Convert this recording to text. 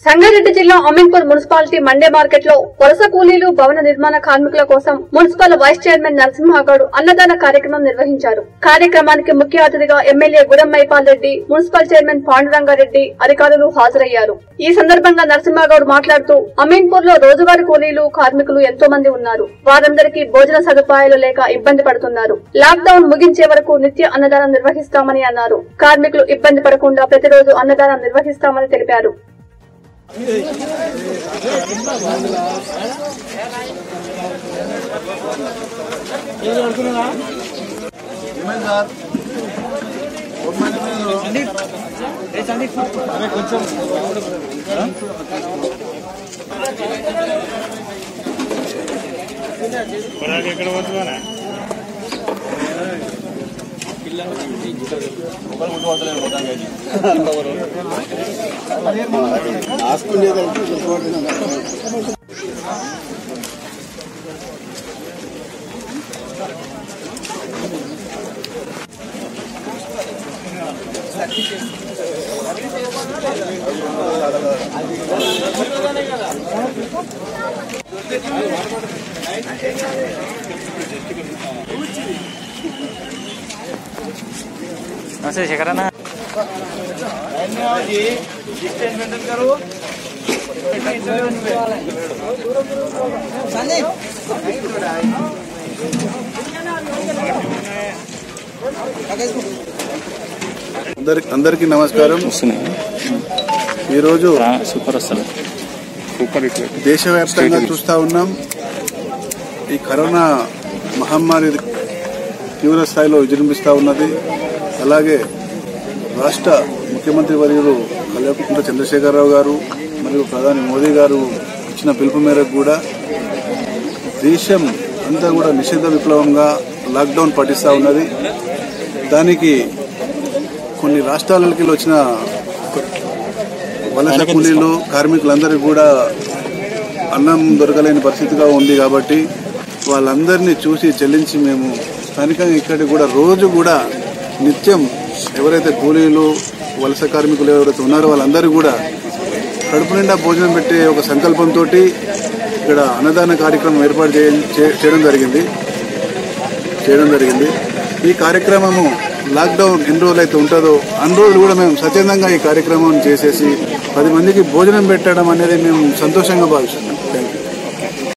సంగారెడ్డి జిల్లా Ameenpur municipality Monday market లో వలస కూలీలు భవన నిర్మాణ కార్మికుల కోసం మున్సిపల్ వైస్ చైర్మన్ నరసింహగౌడ్ అన్నదాన కార్యక్రమం నిర్వహించారు కార్యక్రమానికి ముఖ్య అతిథిగా MLA Guram Maipal Reddy municipal chairman Pandurangareddy అధికారులు హాజరయ్యారు ఈ సందర్భంగా నరసింహగౌడ్ మాట్లాడుతూ అమీన్పూర్ లో రోజువారీ కూలీలు కార్మికులు ఎంతో మంది ఉన్నారు వారందరికీ భోజన సదుపాయాలు లేక ఇబ్బంది పడుతున్నారు లాక్ డౌన్ ముగించే వరకు నిత్య అన్నదానం నిర్వహిస్తామని అన్నారు కార్మికులు ఇబ్బంది పడకుండా ప్రతిరోజు అన్నదానం నిర్వహిస్తామని తెలిపారు ఏమైంది సార్ గవర్నమెంట్ మీద అరే కొంచెం नमस्ते शेखर अण्णा అందరికి అందరికీ నమస్కారం వస్తున్నాయి ఈరోజు సూపర్ వస్తుంది సూపర్ దేశవ్యాప్తంగా చూస్తా ఉన్నాం ఈ కరోనా మహమ్మారి తీవ్ర స్థాయిలో విజృంభిస్తా ఉన్నది అలాగే రాష్ట్ర ముఖ్యమంత్రి వర్యులు కల్వకుంట్ల చంద్రశేఖరరావు గారు మరియు ప్రధాని మోదీ గారు ఇచ్చిన పిలుపు మేరకు కూడా దేశం అంతా కూడా నిషేధ విప్లవంగా లాక్డౌన్ పాటిస్తా ఉన్నది దానికి కొన్ని రాష్ట్రాలకి వచ్చిన వలస కూలీలు కార్మికులందరికీ కూడా అన్నం దొరకలేని పరిస్థితిగా ఉంది కాబట్టి వాళ్ళందరినీ చూసి చెల్లించి మేము స్థానికంగా ఇక్కడికి కూడా రోజు కూడా నిత్యం ఎవరైతే కూలీలు వలస కార్మికులు ఎవరైతే ఉన్నారో వాళ్ళందరూ కూడా కడుపు నిండా భోజనం పెట్టే ఒక సంకల్పంతో ఇక్కడ అన్నదాన కార్యక్రమం ఏర్పాటు చేయ- చే- చేయడం జరిగింది చేయడం జరిగింది ఈ కార్యక్రమము లాక్డౌన్ ఎన్ని రోజులు అయితే ఉంటుందో అన్ని రోజులు కూడా మేము స్వచ్ఛందంగా ఈ కార్యక్రమం చేసేసి పది మందికి భోజనం పెట్టడం అనేది మేము సంతోషంగా భావిస్తున్నాం